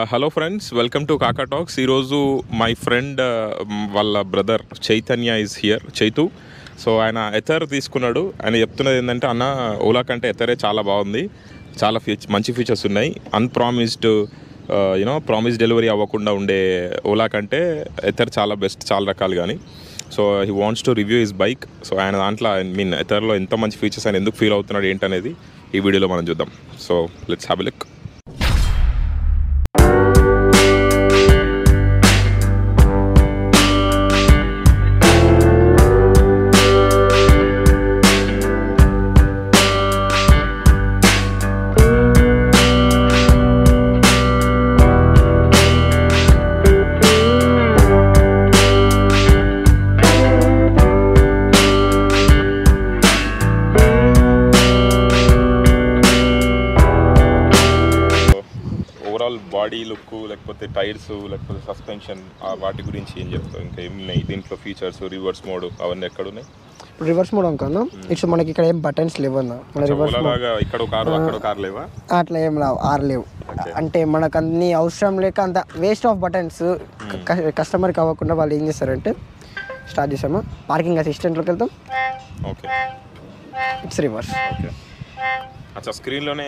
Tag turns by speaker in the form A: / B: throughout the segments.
A: Hello friends welcome to Kaka talks ఈరోజు my friend వాళ్ళ brother Chaitanya is here Chaitu so ఆయన Ather తీసుకున్నాడు ఆయన చెప్తున్నది ఏంటంటే అన్న ఓలా కంటే ఎథరే చాలా బాగుంది చాలా ఫీచ్ మంచి ఫీచర్స్ ఉన్నాయి అన్ప్రామిస్డ్ యూనో ప్రామిస్ డెలివరీ అవ్వకుండా ఉండే ఓలా కంటే ఎథర్ చాలా బెస్ట్ చాలా రకాలు కానీ so he wants to review his bike so ఆయన దాంట్లో ఐ మీన్ ఎథర్లో ఎంత మంచి ఫీచర్స్ ఆయన ఎందుకు ఫీల్ అవుతున్నాడు ఏంటనేది ఈ వీడియోలో మనం చూద్దాం so let's have look overall body look లేకపోతే టైర్స్ లేకపోతే సస్పెన్షన్ వాటి గురించి ఏం చెప్తావు ఇంకా ఏమున్నాయి దీంట్లో ఫీచర్స్ రివర్స్ మోడ్ అవన్నీ ఎక్కడ ఉన్నాయి
B: ఇప్పుడు రివర్స్ మోడ్ అనుకున్నా ఇట్స్ మనకి ఇక్కడ ఏం బటన్స్ లేవు అన్న మన రివర్స్
A: ఓలా లాగా ఇక్కడ కారు అక్కడ కారు లేవా
B: అట్లా ఏం లేవు ఆరు లేవు అంటే మనకు అన్ని అవసరం లేక అంత వేస్ట్ ఆఫ్ బటన్స్ కస్టమర్కి అవ్వకుండా వాళ్ళు ఏం చేస్తారంటే స్టార్ట్ చేసాము పార్కింగ్ అసిస్టెంట్లోకి వెళ్తాం
A: ఓకే
B: ఇట్స్ రివర్స్
A: ఓకే అచ్చా స్క్రీన్లోనే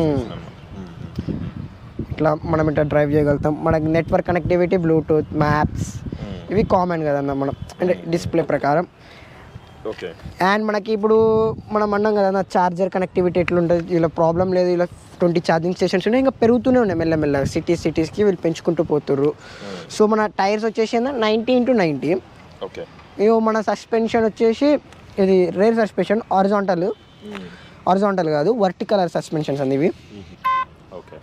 B: ఇట్లా మనం ఇట్లా డ్రైవ్ చేయగలుగుతాం మనకి నెట్వర్క్ కనెక్టివిటీ బ్లూటూత్ మ్యాప్స్ ఇవి కామన్ కదన్న మనం అంటే డిస్ప్లే ప్రకారం
A: ఓకే
B: అండ్ మనకి ఇప్పుడు మనం అన్నాం కదా చార్జర్ కనెక్టివిటీ ఎట్లుంటుంది ఇలా ప్రాబ్లం లేదు ఇలా ట్వంటీ ఛార్జింగ్ స్టేషన్స్ ఉన్నాయి ఇంకా పెరుగుతూనే ఉన్నాయి మెల్లమెల్లగా సిటీస్ సిటీస్కి వీళ్ళు పెంచుకుంటూ పోతుర్రు సో మన టైర్స్ వచ్చేసి నైంటీ ఇంటూ నైంటీ
A: ఓకే
B: ఇగో మన సస్పెన్షన్ వచ్చేసి ఇది రేర్ సస్పెన్షన్ ఆరిజాంటల్ ఆరిజాంటల్ కాదు వర్టికల్ సస్పెన్షన్స్ అండి ఇవి
A: ఓకే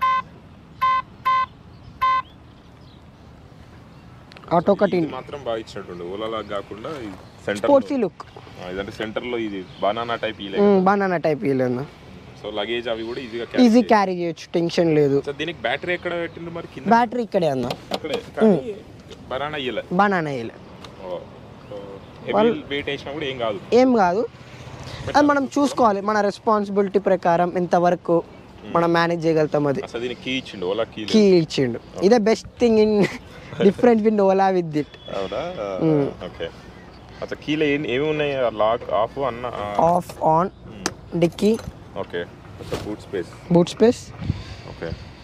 B: ఆటో కటింగ్
A: ఇది మాత్రం బాగా ఇచ్చినట్టుండు ఓలా లాగా కాకుండా సెంటర్
B: స్పోర్ట్సీ లుక్
A: ఇదంటే సెంటర్లో ఇది బనానా టైప్ ఇలే
B: బాగా టైప్ ఇవ్వలేదు
A: సో లగేజ్ అవి కూడా ఈజీగా
B: ఈజీ క్యారీ చేయొచ్చు టెన్షన్ లేదు
A: సో దీనికి బ్యాటరీ ఎక్కడ పెట్టిండ్రు మరి కింద
B: బ్యాటరీ ఇక్కడే అన్న
A: అక్కడే కానీ బనానా ఇయ్యలే
B: బనానా వేయలే
A: సో హెవీ వెయిట్ వేసినా కూడా ఏం కాదు
B: ఏం కాదు అది మనం చూసుకోవాలి మన రెస్పాన్సిబిలిటీ ప్రకారం ఎంతవరకు మనం మేనేజ్ చేయగలుగుతాం అది
A: అసలు దీనికి కీ ఇచ్చిండు ఓలా కీ
B: కీ ఇచ్చిండు ఇదే best thing in different win Ola with it
A: అవునా ఓకే అసలు కీలో ఏం ఏమి ఉన్నాయి లాక్ ఆఫ్ అన్న
B: ఆఫ్ ఆన్ డిక్కీ
A: ఓకే అసలు boot space
B: boot space
A: okay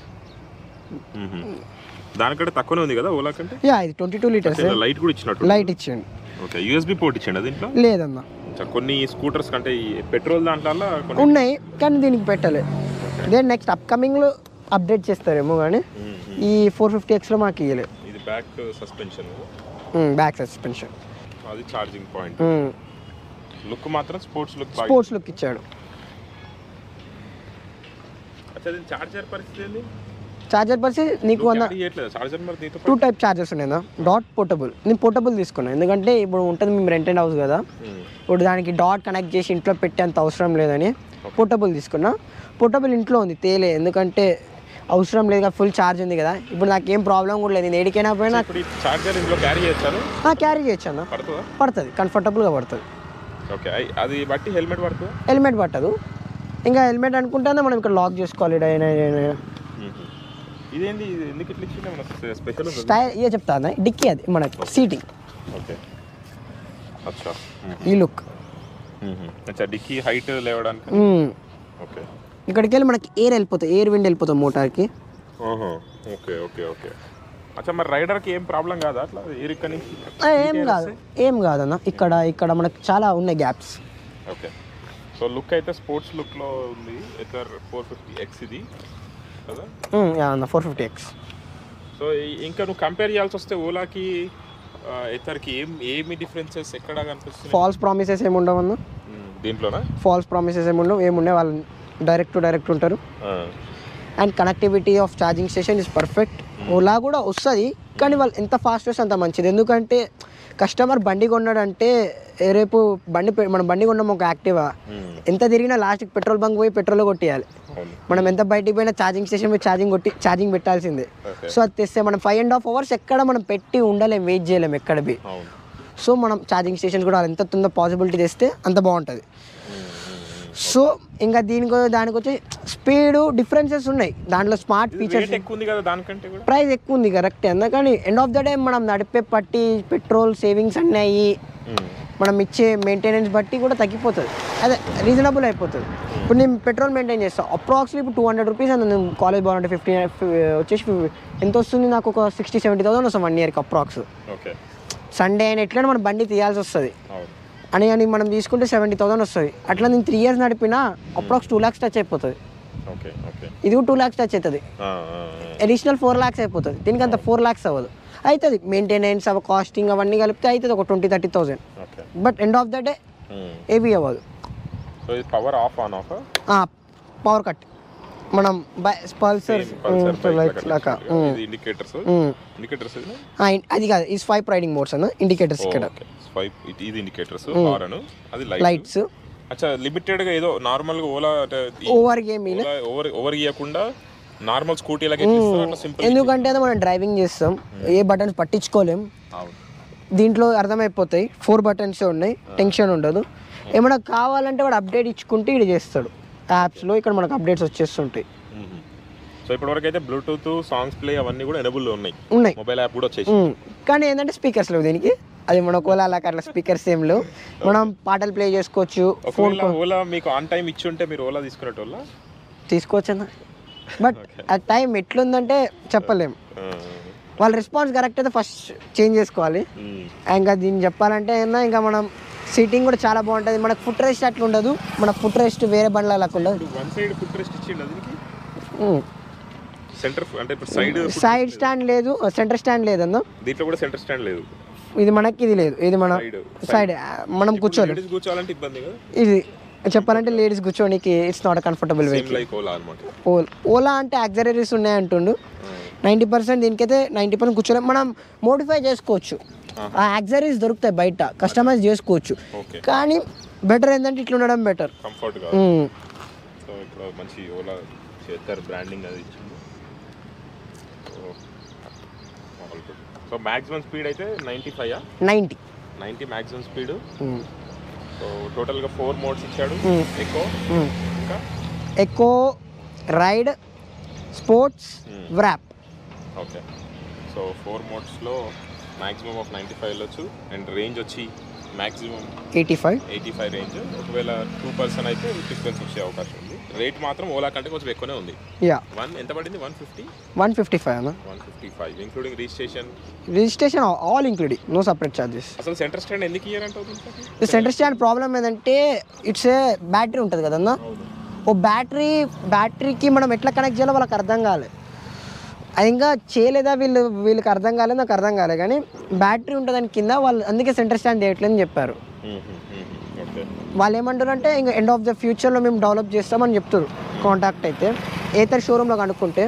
A: దానికంటే తక్కువనే ఉంది కదా ఓలా కంటే
B: యా ఇది ట్వంటీ టూ లీటర్స్
A: లైట్ కూడా ఇచ్చినట్టు
B: లైట్ ఇచ్చిండు
A: ఓకే యూఎస్బి పోర్ట్ ఇచ్చిండు దీంట్లో
B: లేదన్న
A: అచ్చా, కొన్ని స్కూటర్స్ కంటే ఈ పెట్రోల్ దాంట్లో కొన్ని
B: ఉన్నాయి కానీ దీనికి పెట్టలే దెన్ నెక్స్ట్ అప్కమింగ్లో అప్డేట్ చేస్తారేమో కానీ
A: మ్మ్.
B: ఈ ఫోర్ ఫిఫ్టీ ఎక్స్లో మాకు ఇవ్వలేదు
A: ఇది బ్యాక్ సస్పెన్షన్
B: బ్యాక్ సస్పెన్షన్
A: అది ఛార్జింగ్ పాయింట్ లుక్ మాత్రం స్పోర్ట్స్ లుక్ బాగా
B: స్పోర్ట్స్ లుక్ ఇచ్చాడు
A: అచ్చా దీని చార్జర్ పరిస్థితి ఏంది
B: చార్జర్ పరిచి నీకు వంద
A: చార్జర్ మరి దీంతో
B: టూ టైప్ చార్జెస్ ఉన్నాయి డాట్ పోర్టబుల్ నేను పోర్టబుల్ తీసుకున్నాను ఎందుకంటే ఇప్పుడు ఉంటుంది మేము రెంటెడ్ హౌస్ కదా
A: మ్మ్.
B: ఇప్పుడు దానికి డాట్ కనెక్ట్ చేసి ఇంట్లో పెట్టేంత అవసరం లేదని పోర్టబుల్ తీసుకున్నా పోర్టబుల్ ఇంట్లో ఉంది తేలే ఎందుకంటే అవసరం లేదు ఫుల్ ఛార్జ్ ఉంది కదా ఇప్పుడు నాకు ఏం ప్రాబ్లం కూడా లేదు నేను ఏడికైనా పోయినా
A: ఇప్పుడు ఈ చార్జర్ ఇందులో క్యారీ చేయొచ్చాను
B: క్యారీ చేయొచ్చు అన్న
A: పడుతుందా
B: పడుతుంది కంఫర్టబుల్గా పడుతుంది
A: ఓకే అయ్- అది బట్టి హెల్మెట్ పడుతుందా
B: హెల్మెట్ పట్టదు ఇంకా హెల్మెట్ అనుకుంటేనే మనం ఇక్కడ లాక్ చేసుకోవాలి ఈడ అయినా ఈడ అయినా.
A: ఇదేంది ఇది ఎందుకు ఇట్లా ఇచ్చింది మన స్పెషల్ ఉంది
B: స్టైల్ ఇదే చెప్తా అన్న డిక్కీ అది మనకి సీటింగ్
A: ఓకే అచ్చా
B: ఈ లుక్
A: మ్మ్. అచ్చా డిక్కీ హైట్ లేవడానికి ఓకే
B: ఇక్కడికి వెళ్ళి మనకి ఎయిర్ వెళ్ళిపోతుంది ఎయిర్ విండ్ వెళ్ళిపోతుంది మోటార్కి
A: ఓహో ఓకే ఓకే ఓకే అచ్చా మరి రైడర్కి ఏం ప్రాబ్లం కాదా అట్లా ఏర్ ఇక్కడ నుంచి
B: ఆ, ఏం కాదు ఏం కాదన్న ఇక్కడ ఇక్కడ మనకి చాలా ఉన్నాయి గ్యాప్స్
A: ఓకే సో లుక్ అయితే స్పోర్ట్స్ లుక్లో ఉంది ఎథర్ ఫోర్ ఫిఫ్టీ ఎక్స్ ఇది కదా
B: అన్న ఫోర్ ఫిఫ్టీ ఎక్స్
A: సో ఈ- ఇంకా నువ్వు కంపేర్ చేయాల్సి వస్తే ఓలాకి ఎథర్కి ఏం ఏమి డిఫరెన్సెస్ ఎక్కడ కనిపిస్తుంది
B: ఫాల్స్ ప్రామిసెస్ ఏమి ఉండవు అన్న
A: దీంట్లోనా
B: ఫాల్స్ ప్రామిసెస్ ఏమి ఉండవు ఏముండే వాళ్ళు డైరెక్ట్ టు డైరెక్ట్ ఉంటారు and connectivity of charging station is perfect Ola కూడా వస్తుంది కానీ వాళ్ళు ఎంత ఫాస్ట్ వస్తే అంత మంచిది ఎందుకంటే కస్టమర్ బండి కొన్నాడంటే ఏ రేపు బండి పె- మనం బండి కొన్నాం ఒక యాక్టివా ఎంత తిరిగినా లాస్ట్కి పెట్రోల్ బంక్ పోయి పెట్రోల్ కొట్టియాలి
A: అవును
B: మనం ఎంత బయటికి పోయినా ఛార్జింగ్ స్టేషన్ పోయి ఛార్జింగ్ కొట్టి ఛార్జింగ్ పెట్టాల్సిందే
A: ఓకే
B: సో అది తెస్తే మనం ఫైవ్ అండ్ హాఫ్ అవర్స్ ఎక్కడ మనం పెట్టి ఉండలేం వెయిట్ చేయలేం ఎక్కడ బి
A: అవును
B: సో మనం ఛార్జింగ్ స్టేషన్స్ కూడా ఎంత ఉందో పాసిబిలిటీ తెస్తే అంత బాగుంటుంది సో ఇంకా దీనికి దానికి వచ్చి స్పీడ్ డిఫరెన్సెస్ ఉన్నాయి దాంట్లో స్మార్ట్ ఫీచర్స్
A: రేట్ ఎక్కువ ఉంది కదా దానికంటే కూడా
B: ప్రైస్ ఎక్కువ ఉంది కరెక్ట్ అందుకని ఎండ్ ఆఫ్ ద డే మనం నడిపే పట్టి పెట్రోల్ సేవింగ్స్ అన్నీ అయ్యి మనం ఇచ్చే మెయింటెనెన్స్ బట్టి కూడా తగ్గిపోతుంది అదే రీజనబుల్ అయిపోతుంది ఇప్పుడు నేను పెట్రోల్ మెయింటైన్ చేస్తాను అప్రాక్స్లీ ఇప్పుడు టూ హండ్రెడ్ రూపీస్ అంత నేను కాలేజ్ బాగుంటే ఫిఫ్టీ వచ్చేసి ఫిఫ్- ఎంత వస్తుంది నాకు ఒక సిక్స్టీ సెవెంటీ థౌసండ్ వస్తుంది వన్ ఇయర్కి అప్రాక్స్
A: ఓకే
B: సండే అయినా ఎట్లా మనం బండి తీయాల్సి వస్తుంది
A: అవును
B: అని అని మనం తీసుకుంటే సెవెంటీ థౌసండ్ వస్తుంది అట్లా నేను త్రీ ఇయర్స్ నడిపినా అప్రాక్స్ టూ ల్యాక్స్ టచ్ అయిపోతుంది
A: ఓకే ఓకే
B: ఇది కూడా టూ ల్యాక్స్ టచ్ అవుతుంది అడిషనల్ ఫోర్ ల్యాక్స్ అయిపోతుంది దీనికి అంత ఫోర్ ల్యాక్స్ అవ్వదు అవుతుంది మెయింటెనెన్స్ అవ కాస్టింగ్ అవన్నీ కలిపితే అవుతుంది ఒక twenty thirty thousand
A: okay
B: but end of the day ఏవి అవ్వదు
A: సో ఇది power off on off
B: power cut మనం పల్సర్ లాగా ఉమ్,
A: ఇది ఇండికేటర్స్
B: ఉమ్.
A: ఇండికేటర్స్ ఇది
B: ఆ, ఇన్- అది కాదు ఈ స్వైప్ రైడింగ్ మోడ్స్ అన్న ఇండికేటర్స్ ఇక్కడ
A: ఓకే స్వైప్ ఇది ఇండికేటర్స్ హారన్ అది లైట్
B: లైట్స్
A: అచ్చా లిమిటెడ్ గా ఏదో నార్మల్ గా Ola
B: over game
A: Ola over over ఇవ్వకుండా నార్మల్ స్కూటీ లాగా ఎక్కిస్తారు అట్లా సింపుల్
B: ఎందుకంటే అది మనం డ్రైవింగ్ చేస్తాం ఏ బటన్స్ పట్టించుకోలేం
A: అవును
B: దీంట్లో అర్థమైపోతాయి ఫోర్ బటన్స్ ఉన్నాయి టెన్షన్ ఉండదు ఏమైనా కావాలంటే వాడు అప్డేట్ ఇచ్చుకుంటే ఇది చేస్తాడు యాప్స్లో ఇక్కడ మనకు అప్డేట్స్ వచ్చేస్తుంటాయి
A: సో ఇప్పటివరకు అయితే బ్లూటూత్ సాంగ్స్ ప్లే అవన్నీ కూడా ఎనబుల్ ఉన్నాయి
B: ఉన్నాయి
A: మొబైల్ యాప్ కూడా వచ్చేసి
B: ఉమ్. కానీ ఏంటంటే స్పీకర్స్ లేవు దీనికి అది మన ఒకవేళ అలా అట్లా స్పీకర్స్ ఏం లేవు మనం పాటలు ప్లే చేసుకోవచ్చు
A: ఒకవేళ ఓలా మీకు ఆన్ టైం ఇచ్చి ఉంటే మీరు ఓలా తీసుకునేటోళ్ళ
B: తీసుకోవచ్చు అన్న బట్ ఆ టైం ఎట్లుందంటే చెప్పలేం వాళ్ళ రెస్పాన్స్ కరెక్ట్ అయితే ఫస్ట్ చేంజ్ చేసుకోవాలి ఇంకా దీన్ని చెప్పాలంటే ఏమన్నా ఇంకా మనం సీటింగ్ కూడా చాలా బాగుంటుంది మనకు ఫుట్ రెస్ట్ అట్లా ఉండదు మన ఫుట్ రెస్ట్ వేరే బండ్ల లాగా ఉండదు
A: వన్ సైడ్ ఫుట్ రెస్ట్ ఇచ్చిండు దీనికి సెంటర్ అంటే ఇప్పుడు సైడ్
B: సైడ్ స్టాండ్ లేదు సెంటర్ స్టాండ్ లేదన్న
A: దీంట్లో కూడా సెంటర్ స్టాండ్ లేదు
B: ఇది మనకి ఇది లేదు ఇది మన
A: Side.
B: సైడ్ మనం కూర్చోలేం
A: లేడీస్ కూర్చోవాలంటే ఇబ్బంది కదా
B: ఇది చెప్పాలంటే లేడీస్ కూర్చోనికి it's not comfortable way
A: same like Ola అనమాట
B: ఓలా ఓలా అంటే యాక్సరీస్ ఉన్నాయి అంటుండు నైంటీ పర్సెంట్ దీనికైతే నైంటీ పర్సెంట్ కూర్చోలేం మనం మోడిఫై చేసుకోవచ్చు ఆ యాక్సరీస్ దొరుకుతాయి బయట కస్టమైజ్ చేసుకోవచ్చు
A: ఓకే
B: కానీ బెటర్ ఏంటంటే ఇట్లా ఉండడం బెటర్
A: కంఫర్ట్ గా సో ఇక్కడ మంచి ఓలా చేస్తారు బ్రాండింగ్ అది ఇచ్చింది సో మాక్సిమం స్పీడ్ అయితే ninety five
B: ninety
A: ninety maximum speed so టోటల్గా ఫోర్ మోడ్స్ ఇచ్చాడు ఎక్కువ ఇంకా
B: ఎక్కువ ride sports wrap
A: okay so four మోడ్స్లో మ్యాక్సిమం ఆఫ్ నైంటీ ఫైవ్ వెళ్ళొచ్చు అండ్ రేంజ్ వచ్చి maximum
B: eighty five
A: eighty five range ఒకవేళ టూ పర్సన్ అయితే డిఫరెన్స్ వచ్చే అవకాశం ఉంది రేట్ మాత్రం ఓలా కంటే కొంచెం ఎక్కువనే ఉంది
B: యా
A: వన్ ఎంత పడింది one fifty
B: one fifty five అన్న
A: one fifty five including registration
B: registration all including no separate charges
A: అసలు సెంటర్ స్టాండ్ ఎందుకు ఇయర్ అంటే
B: ఈ సెంటర్ స్టాండ్ ప్రాబ్లం ఏంటంటే ఇట్స్ ఏ బ్యాటరీ ఉంటుంది కదన్నా ఓ బ్యాటరీ బ్యాటరీకి మనం ఎట్లా కనెక్ట్ చేయాలో వాళ్ళకి అర్థం కాలే అది ఇంకా చేయలేదా వీళ్ళు వీళ్ళకి అర్థం కాలేదు నాకు అర్థం కాలే కానీ బ్యాటరీ ఉంటుంది దాని కింద వాళ్ళు అందుకే సెంటర్ స్టాండ్ చేయట్లేదని చెప్పారు
A: ఓకే
B: వాళ్ళు ఏమంటారు అంటే ఇంకా ఎండ్ ఆఫ్ ద ఫ్యూచర్లో మేము డెవలప్ చేస్తామని చెప్తారు కాంటాక్ట్ అయితే ఏతర్ షోరూంలో కనుక్కుంటే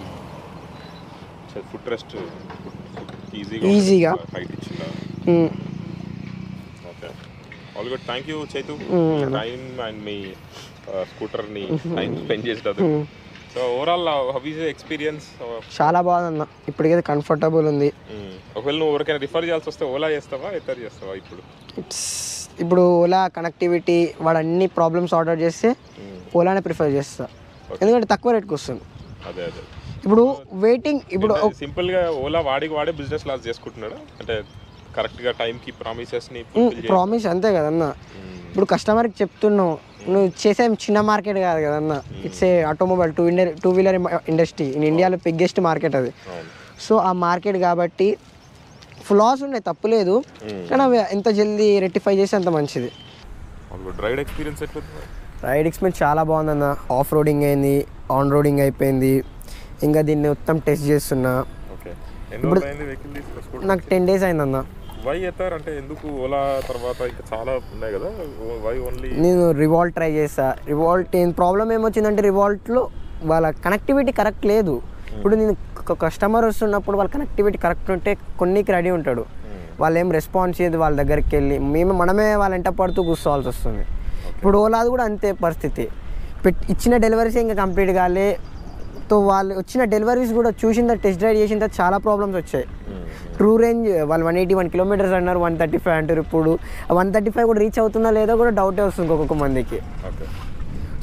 A: ఫుట్ రెస్ట్ ఈజీగా
B: Easy-గా.
A: హైట్ ఇచ్చిందా
B: hmm,
A: okay all good thank you Chaitu
B: Mm.
A: Time and మీ స్కూటర్ని టైం స్పెండ్ చేసేటప్పుడు so overall how is experience
B: చాలా బాగుందన్న ఇప్పటికైతే కంఫర్టబుల్ ఉంది
A: ఒకవేళ నువ్వు ఎవరికైనా రిఫర్ చేయాల్సి వస్తే ఓలా చేస్తావా ఎత్తర్ చేస్తావా ఇప్పుడు
B: ఇట్స్ ఇప్పుడు ఓలా కనెక్టివిటీ వాడు అన్ని ప్రాబ్లమ్స్ ఆర్డర్ చేస్తే ఓలానే ప్రిఫర్ చేస్తా ఎందుకంటే తక్కువ రేట్కి వస్తుంది
A: అదే అదే
B: ఇప్పుడు వెయిటింగ్ ఇప్పుడు ఒక-
A: సింపుల్ గా ఓలా వాడికి వాడే బిజినెస్ లాస్ చేసుకుంటున్నాడు అంటే కరెక్ట్ గా టైం కి ప్రామిసెస్ ని
B: ప్రామిస్ అంతే కదన్న ఇప్పుడు కస్టమర్కి చెప్తున్నావు నువ్వు చేసే చిన్న మార్కెట్ కాదు కదన్న ఇట్స్ ఏ ఆటోమొబైల్ టూ ఇండర్ టూ వీలర్ ఇండస్ట్రీ ఇన్ ఇండియాలో బిగ్గెస్ట్ మార్కెట్ అది
A: అవును
B: సో ఆ మార్కెట్ కాబట్టి ఫ్లాస్ ఉన్నాయి తప్పులేదు కానీ అవి ఎంత జల్దీ రెక్టిఫై చేస్తే అంత మంచిది
A: రైడ్ ఎక్స్పీరియన్స్ ఎట్లుంది
B: రైడ్ ఎక్స్పీరియన్స్ చాలా బాగుందన్న ఆఫ్ రోడింగ్ అయింది ఆన్ రోడింగ్ అయిపోయింది ఇంకా దీన్ని మొత్తం టెస్ట్ చేస్తున్నా
A: ఓకే ఎన్ని రోజులు అయింది వెహికల్ తీసుకొచ్చుకోవడం
B: నాకు టెన్ డేస్ అయిందన్న
A: వై ఎత్తారు అంటే ఎందుకు ఓలా తర్వాత ఇంకా చాలా ఉన్నాయి కదా వై ఓన్లీ
B: నేను రివాల్ట్ ట్రై చేసా రివాల్ట్ ఏం ప్రాబ్లం ఏమొచ్చిందంటే రివాల్ట్లో వాళ్ళ కనెక్టివిటీ కరెక్ట్ లేదు ఇప్పుడు నేను కస్టమర్ వస్తున్నప్పుడు వాళ్ళ కనెక్టివిటీ కరెక్ట్ ఉంటే కొన్నికి రెడీ ఉంటాడు వాళ్ళు ఏం రెస్పాన్స్ చేయదు వాళ్ళ దగ్గరికి వెళ్ళి మేము మనమే వాళ్ళ ఎంట పడుతూ కూర్చోవాల్సి వస్తుంది ఇప్పుడు ఓలాది కూడా అంతే పరిస్థితి పెట్ ఇచ్చిన డెలివరీస్ ఇంకా కంప్లీట్ కాలే తో వాళ్ళు వచ్చిన డెలివరీస్ కూడా చూసిన టెస్ట్ డ్రైవ్ చేసిన తర్వాత చాలా ప్రాబ్లమ్స్ వచ్చాయి ట్రూ రేంజ్ వాళ్ళు వన్ ఎయిటీ వన్ కిలోమీటర్స్ అన్నారు వన్ థర్టీ ఫైవ్ అంటారు ఇప్పుడు వన్ థర్టీ ఫైవ్ కూడా రీచ్ అవుతుందా లేదో కూడా డౌటే వస్తుంది ఒక్కొక్క మందికి
A: ఓకే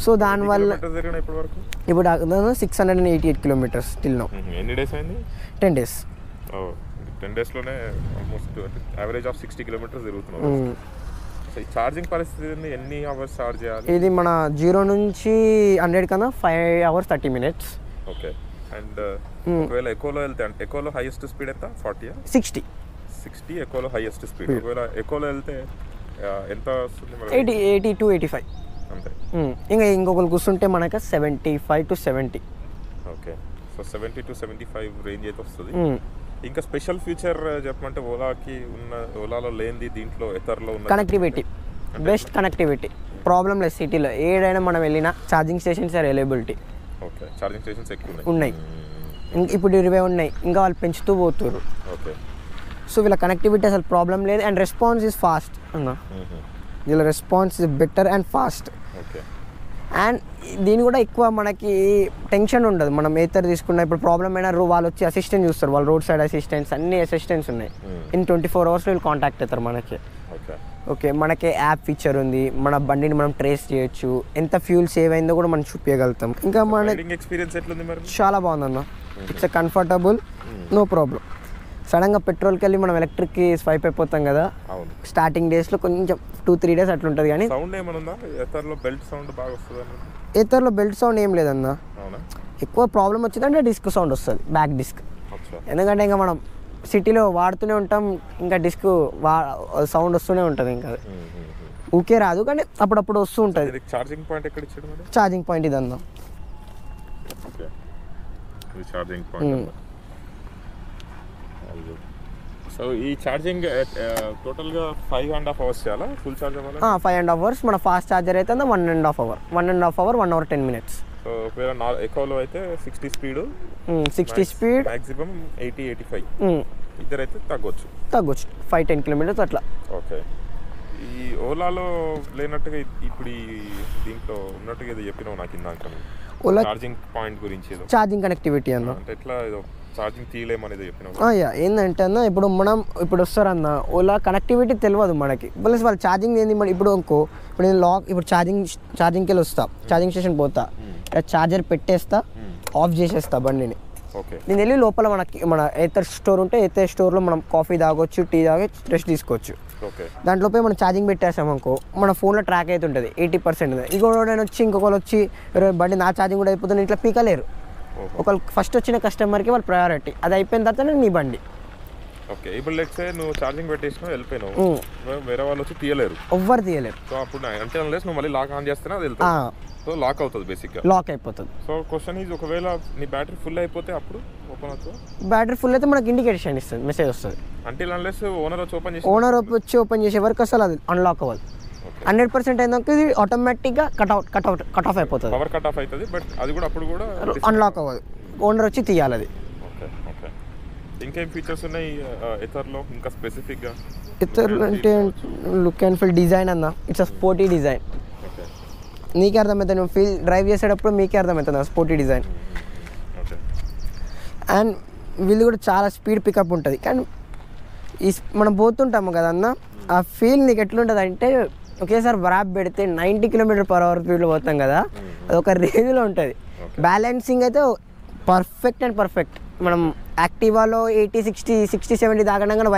B: సో దానివల్ల
A: కిలోమీటర్స్ తిరిగిన ఇప్పటి వరకు
B: ఇప్పుడు six hundred and eighty eight kilometres till no
A: hmm. ఎన్ని డేస్ అయింది
B: టెన్ డేస్
A: ఓ టెన్ డేస్లోనే almost average of sixty kilometres తిరుగుతున్నాం సో ఈ ఛార్జింగ్ పరిస్థితి ఏంది? ఎన్ని అవర్స్ ఛార్జ్ చేయాలి
B: ఇది మన జీరో నుంచి హండ్రెడ్ కన్నా five hours thirty minutes
A: okay and ఒకవేళ ఎకోలో వెళ్తే అంటే ఎకోలో హైయెస్ట్ స్పీడ్ ఎంత ఫార్టీయా
B: సిక్స్టీ
A: సిక్స్టీ ఎకోలో హైయెస్ట్ స్పీడ్ ఒకవేళ ఎకోలో వెళ్తే ఆ, ఎంత వస్తుంది మరి?
B: Eighty eighty to eighty five
A: అంతే
B: ఇంకా ఇంకొకరు కూర్చుంటే మనకు seventy five to seventy
A: okay so seventy to seventy five range అయితే వస్తుంది ఇంకా స్పెషల్ ఫీచర్ చెప్పమంటే ఓలాకి ఉన్న ఓలాలో లేనిది దీంట్లో ఎథర్లో ఉన్న
B: కనెక్టివిటీ బెస్ట్ కనెక్టివిటీ ప్రాబ్లం లేదు సిటీలో ఏడైనా మనం వెళ్ళినా charging stations availability
A: okay charging stations ఎక్కువ ఉన్నాయి
B: ఉన్నాయి ఇంక ఇప్పుడు ఇరవై ఉన్నాయి ఇంకా వాళ్ళు పెంచుతూ పోతున్నారు
A: ఓకే
B: సో వీళ్ళ కనెక్టివిటీ అసలు ప్రాబ్లం లేదు అండ్ రెస్పాన్స్ ఇస్ ఫాస్ట్ అన్న వీళ్ళ response is better and fast
A: okay
B: and దీని కూడా ఎక్కువ మనకి టెన్షన్ ఉండదు మనం ఏతర్ తీసుకున్న ఇప్పుడు ప్రాబ్లం అయినా రో- వాళ్ళు వచ్చి అసిస్టెంట్ చూస్తారు వాళ్ళు రోడ్ సైడ్ అసిస్టెంట్స్ అన్ని అసిస్టెంట్స్ ఉన్నాయి ఇన్ ట్వంటీ ఫోర్ అవర్స్ వీళ్ళు కాంటాక్ట్ అవుతారు మనకి
A: ఓకే
B: ఓకే మనకి యాప్ ఫీచర్ ఉంది మన బండిని మనం ట్రేస్ చేయొచ్చు ఎంత ఫ్యూల్ సేవ్ అయిందో కూడా మనం చూపించగలుగుతాం ఇంకా మన
A: రైడింగ్ ఎక్స్పీరియన్స్ ఎట్లుంది మరి
B: చాలా బాగుందన్న ఇట్స్ కంఫర్టబుల్ నో ప్రాబ్లం సడన్గా పెట్రోల్కి వెళ్ళి మనం ఎలక్ట్రిక్కి స్వైప్ అయిపోతాం కదా
A: అవును
B: స్టార్టింగ్ డేస్లో కొంచెం టూ త్రీ డేస్ అట్లుంటుంది కానీ
A: సౌండ్ ఏమైనా ఉందా ఎథర్లో బెల్ట్ సౌండ్ బాగా వస్తుంది
B: ఏతర్లో బెల్ట్ సౌండ్ ఏం లేదన్న
A: అవునా
B: ఎక్కువ ప్రాబ్లం వచ్చిందంటే డిస్క్ సౌండ్ వస్తుంది బ్యాక్ డిస్క్
A: అచ్చా
B: ఎందుకంటే ఇంకా మనం సిటీలో వాడుతూనే ఉంటాం ఇంకా డిస్క్ వా సౌండ్ వస్తూనే ఉంటుంది ఇంకా అది. ఊకే రాదు కానీ అప్పుడప్పుడు వస్తూ ఉంటుంది
A: ఇది ఛార్జింగ్ పాయింట్ ఎక్కడ ఇచ్చాడు మరి
B: ఛార్జింగ్ పాయింట్ ఇదన్నా
A: ఓకే ఇది ఛార్జింగ్ పాయింట్ సో ఈ ఛార్జింగ్ టోటల్గా ఫైవ్ అండ్ హాఫ్ అవర్స్ చేయాలా ఫుల్ ఛార్జ్ అవ్వాలి
B: ఫైవ్ అండ్ హాఫ్ అవర్స్ మన ఫాస్ట్ ఛార్జర్ అయితే one and half hour one and half hour one hour ten minutes
A: so ఒకవేళ నా ఎకోలో అయితే sixty speed
B: sixty speed
A: maximum eighty eighty five ఇద్దరైతే తగ్గొచ్చు
B: తగ్గొచ్చు ఫైవ్ టెన్ కిలోమీటర్స్ అట్లా
A: ఓకే ఈ ఓలాలో లేనట్టుగా ఇ- ఇప్పుడు ఈ దీంట్లో ఉన్నట్టుగా ఏదో చెప్పినావు నాకు ఇందాక
B: ఓలా
A: ఛార్జింగ్ పాయింట్ గురించి ఏదో
B: ఛార్జింగ్ కనెక్టివిటీ అన్న
A: అంటే ఎట్లా ఏదో ఛార్జింగ్ తీయలేమనేది చెప్పినావు
B: ఆ, యా ఏంటంటే అన్న ఇప్పుడు మనం ఇప్పుడు వస్తారన్న ఓలా కనెక్టివిటీ తెలియదు మనకి ప్లస్ వాళ్ళు ఛార్జింగ్ ఏంది మరి ఇప్పుడు ఇంకో ఇప్పుడు నేను లాక్ ఇప్పుడు ఛార్జింగ్ ఛార్జింగ్కి వెళ్ళి వస్తా ఛార్జింగ్ స్టేషన్ పోతా ఛార్జర్ పెట్టేస్తా ఆఫ్ చేసేస్తా బండిని
A: ఓకే
B: నేను వెళ్ళి లోపల మనకి మన ఏతర్ స్టోర్ ఉంటే ఏతర్ స్టోర్లో మనం కాఫీ తాగొచ్చు టీ తాగొచ్చు రెస్ట్ తీసుకోవచ్చు
A: ఓకే
B: దాంట్లోపై మనం ఛార్జింగ్ పెట్టేసాం అనుకో మన ఫోన్లో ట్రాక్ అయితే ఉంటుంది ఎయిటీ పర్సెంట్ ఇంకోటి వచ్చి ఇంకొకరు వచ్చి "అరే, బండి నా ఛార్జింగ్ కూడా అయిపోతుంది ఇట్లా పీకలేరు
A: ఓహో
B: ఒకళ్ళు ఫస్ట్ వచ్చిన కస్టమర్కి వాళ్ళు ప్రయారిటీ అది అయిపోయిన తర్వాత నీ బండి
A: ఓకే ఇప్పుడు లెట్స్ నువ్వు ఛార్జింగ్ పెట్టేసినావు వెళ్ళిపోయినావు
B: ఉమ్.
A: వే- వేరే వాళ్ళు వచ్చి తీయలేరు
B: ఎవ్వరు తీయలేరు
A: సో అప్పుడు నా- అంటే అన్లెస్ నువ్వు మళ్ళీ లాక్ ఆన్ చేస్తేనే అది వెళ్తుంది సో లాక్ అవుతుంది బేసిక్గా
B: లాక్ అయిపోతుంది
A: సో క్వశ్చన్ ఈజ్ ఒకవేళ నీ బ్యాటరీ ఫుల్ అయిపోతే అప్పుడు ఓపెన్ అవుతుంది
B: బ్యాటరీ ఫుల్ అయితే మనకి ఇండికేషన్ ఇస్తుంది మెసేజ్ వస్తుంది
A: అంటే అన్లెస్ ఓనర్ వచ్చి ఓపెన్ చేసి
B: ఓనర్ వచ్చి ఓపెన్ చేసే వరకు అసలు అది అన్లాక్ అవ్వదు
A: ఓకే
B: హండ్రెడ్ పర్సెంట్ అయినాక ఇది ఆటోమేటిక్గా కట్అవుట్ కట్అవుట్ కట్ ఆఫ్ అయిపోతుంది
A: పవర్ కట్ ఆఫ్ అవుతుంది బట్ అది కూడా అప్పుడు కూడా
B: అన్లాక్ అవ్వదు ఓనర్ వచ్చి తీయాలి అది
A: ఓకే ఓకే ఇంకేం ఫీచర్స్ ఉన్నాయి ఎథర్లో ఇంకా స్పెసిఫిక్గా
B: ఇతరులు అంటే లుక్ అండ్ ఫీల్ డిజైన్ అన్న it's a sporty design
A: okay
B: నీకే అర్థమవుతుంది నువ్వు ఫీల్ డ్రైవ్ చేసేటప్పుడు మీకే అర్థమవుతుంది ఆ స్పోర్టీ డిజైన్
A: ఓకే
B: అండ్ వీళ్ళు కూడా చాలా స్పీడ్ పికప్ ఉంటుంది కానీ ఈ స్- మనం పోతుంటాము కదన్న ఆ ఫీల్ నీకు ఎట్లుంటుంది అంటే ఒకేసారి ర్యాప్ పెడితే నైంటీ కిలోమీటర్ పర్ అవర్ స్పీడ్లో పోతాం కదా అది ఒక రేంజ్లో ఉంటుంది బ్యాలెన్సింగ్ అయితే పర్ఫెక్ట్ అండ్ పర్ఫెక్ట్ మనం యాక్టివాలో ఎయిటీ సిక్స్టీ సిక్స్టీ సెవెంటీ దాకా కానీ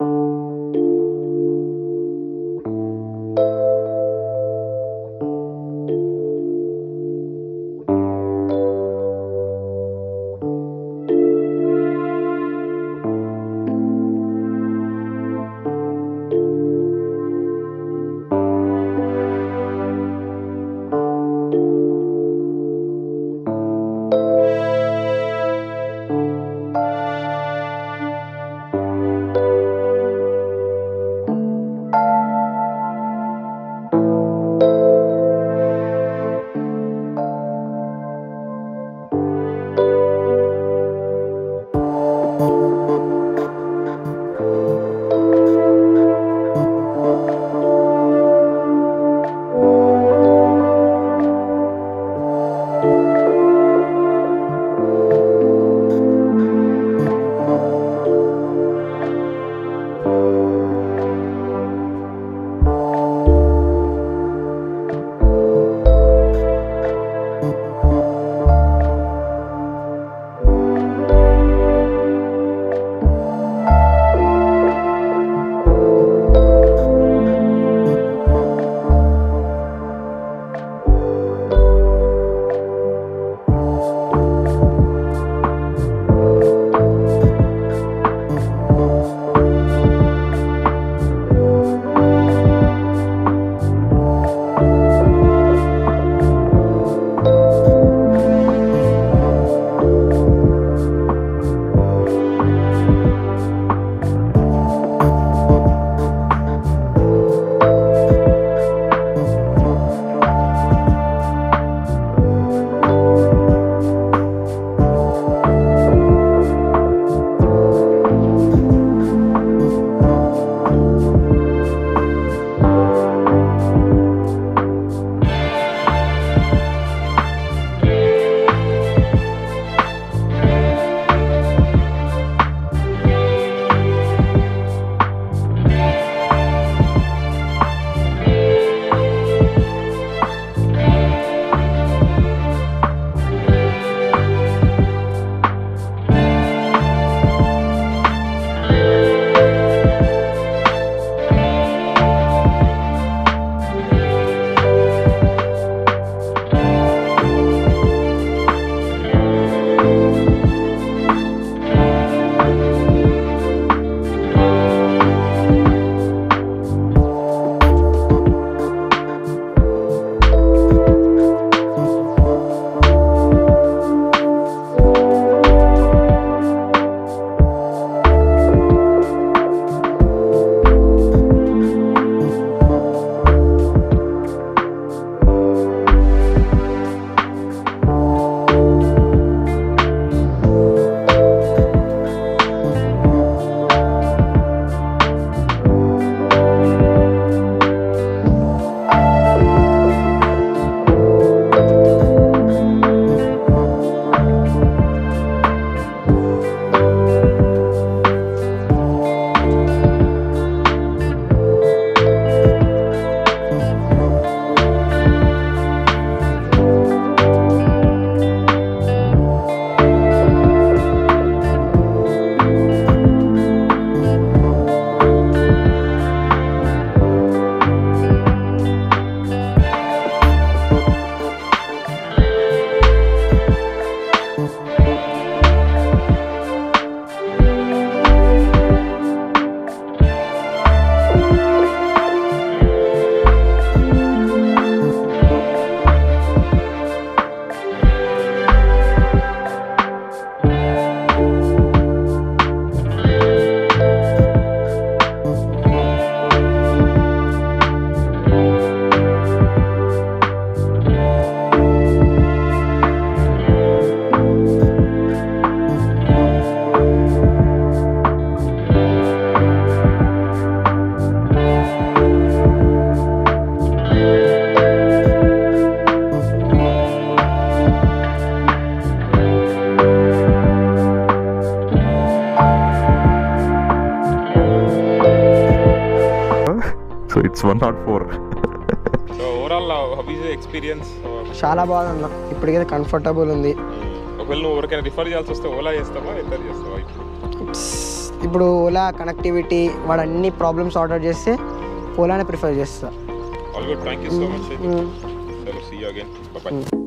A: so it's one not four so overall హబీస్ ఎక్స్పీరియన్స్
B: చాలా బాగుంది ఇప్పటికైతే కంఫర్టబుల్ ఉంది
A: ఒకవేళ నువ్వు ఎవరికైనా రిఫర్ చేయాల్సి వస్తే ఓలా చేస్తావా ఎంత చేస్తావా ఇప్పుడు
B: ఇప్పుడు ఓలా కనెక్టివిటీ వాడు అన్ని ప్రాబ్లమ్స్ ఆర్డర్ చేస్తే ఓలానే ప్రిఫర్ చేస్తా
A: all good thank you so much చలో సీ యూ అగైన్ బాయ్